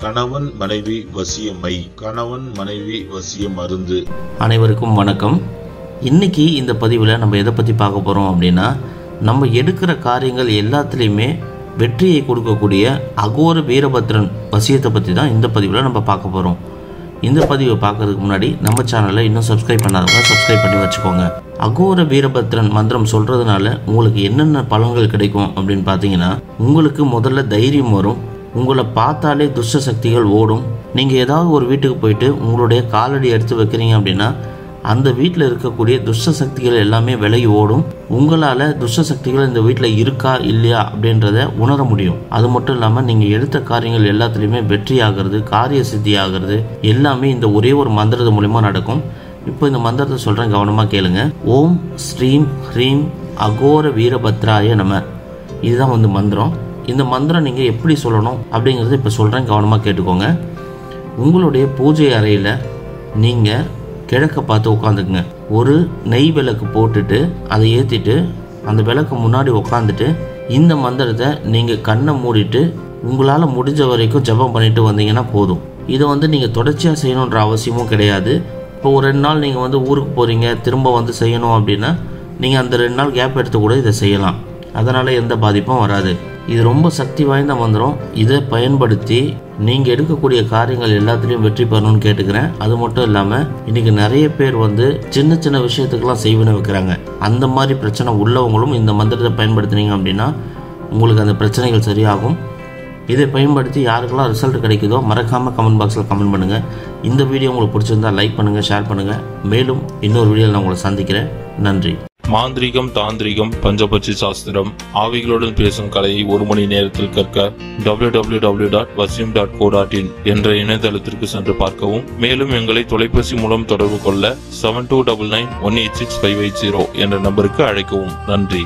கணவன் மனைவி வசியமை கணவன் மனைவி வசிய மருந்து அனைவருக்கும் வணக்கம் இன்னைக்கு இந்த பதிவில் நம்ம எதை பற்றி பார்க்க போகிறோம் அப்படின்னா நம்ம எடுக்கிற காரியங்கள் எல்லாத்துலேயுமே வெற்றியை கொடுக்கக்கூடிய அகோர வீரபத்ரன் வசியத்தை பற்றி தான் இந்த பதிவில் நம்ம பார்க்க போகிறோம் இந்த பதிவை பார்க்கறதுக்கு முன்னாடி நம்ம சேனலை இன்னும் சப்ஸ்கிரைப் பண்ணாதவங்க சப்ஸ்கிரைப் பண்ணி வச்சுக்கோங்க அகோர வீரபத்ரன் மந்திரம் சொல்கிறதுனால உங்களுக்கு என்னென்ன பலன்கள் கிடைக்கும் அப்படின்னு பார்த்தீங்கன்னா உங்களுக்கு முதல்ல தைரியம் வரும் உங்களை பார்த்தாலே துஷ்ட சக்திகள் ஓடும் நீங்கள் ஏதாவது ஒரு வீட்டுக்கு போயிட்டு உங்களுடைய காலடி எடுத்து வைக்கிறீங்க அப்படின்னா அந்த வீட்டில் இருக்கக்கூடிய துஷ்ட சக்திகள் எல்லாமே விலகி ஓடும் உங்களால் துஷ்ட சக்திகள் இந்த வீட்டில் இருக்கா இல்லையா அப்படின்றத உணர முடியும் அது மட்டும் இல்லாமல் நீங்கள் எடுத்த காரியங்கள் எல்லாத்துலேயுமே வெற்றி ஆகிறது காரிய சித்தி ஆகிறது எல்லாமே இந்த ஒரே ஒரு மந்திரத்து மூலிமா நடக்கும் இப்போ இந்த மந்திரத்தை சொல்கிறேன் கவனமாக கேளுங்க ஓம் ஸ்ரீம் ஹ்ரீம் அகோர வீரபத்ராய நம இதுதான் வந்து மந்திரம் இந்த மந்திரம் நீங்கள் எப்படி சொல்லணும் அப்படிங்கிறத இப்போ சொல்கிறேன் கவனமாக கேட்டுக்கோங்க உங்களுடைய பூஜை அறையில் நீங்கள் கிழக்க பார்த்து உட்காந்துக்குங்க ஒரு நெய் விளக்கு போட்டுட்டு அதை ஏற்றிட்டு அந்த விளக்கு முன்னாடி உட்காந்துட்டு இந்த மந்திரத்தை நீங்கள் கண்ணை மூடிட்டு உங்களால் முடிஞ்ச வரைக்கும் ஜெபம் பண்ணிட்டு வந்தீங்கன்னா போதும் இதை வந்து நீங்கள் தொடர்ச்சியாக செய்யணுன்ற அவசியமும் கிடையாது இப்போ ஒரு ரெண்டு நாள் நீங்கள் வந்து ஊருக்கு போகிறீங்க திரும்ப வந்து செய்யணும் அப்படின்னா நீங்கள் அந்த ரெண்டு நாள் கேப் எடுத்து கூட இதை செய்யலாம் அதனால் எந்த பாதிப்பும் வராது இது ரொம்ப சக்தி வாய்ந்த மந்திரம் இதை பயன்படுத்தி நீங்கள் எடுக்கக்கூடிய காரியங்கள் எல்லாத்துலேயும் வெற்றி பெறணும்னு கேட்டுக்கிறேன் அது மட்டும் இல்லாமல் இன்னைக்கு நிறைய பேர் வந்து சின்ன சின்ன விஷயத்துக்கெல்லாம் செய்வன வைக்கிறாங்க அந்த மாதிரி பிரச்சனை உள்ளவங்களும் இந்த மந்திரத்தை பயன்படுத்துனீங்க அப்படின்னா உங்களுக்கு அந்த பிரச்சனைகள் சரியாகும் இதை பயன்படுத்தி யாருக்கெல்லாம் ரிசல்ட் கிடைக்குதோ மறக்காமல் கமெண்ட் பாக்ஸில் கமெண்ட் பண்ணுங்கள் இந்த வீடியோ உங்களுக்கு பிடிச்சிருந்தா லைக் பண்ணுங்கள் ஷேர் பண்ணுங்கள் மேலும் இன்னொரு வீடியோவில் நான் உங்களை சந்திக்கிறேன் நன்றி மாந்திரிகம் தாந்திரிகம் பஞ்சபட்சி சாஸ்திரம் ஆவிகளுடன் பேசும் கலையை ஒரு மணி நேரத்தில் கற்க www.vasim.co.in டாட் வசியம் டாட் கோ டாட் இன் என்ற இணையதளத்திற்கு சென்று பார்க்கவும் மேலும் எங்களை தொலைபேசி மூலம் தொடர்பு கொள்ள seven two double nine one eight six five eight zero என்ற நம்பருக்கு அழைக்கவும் நன்றி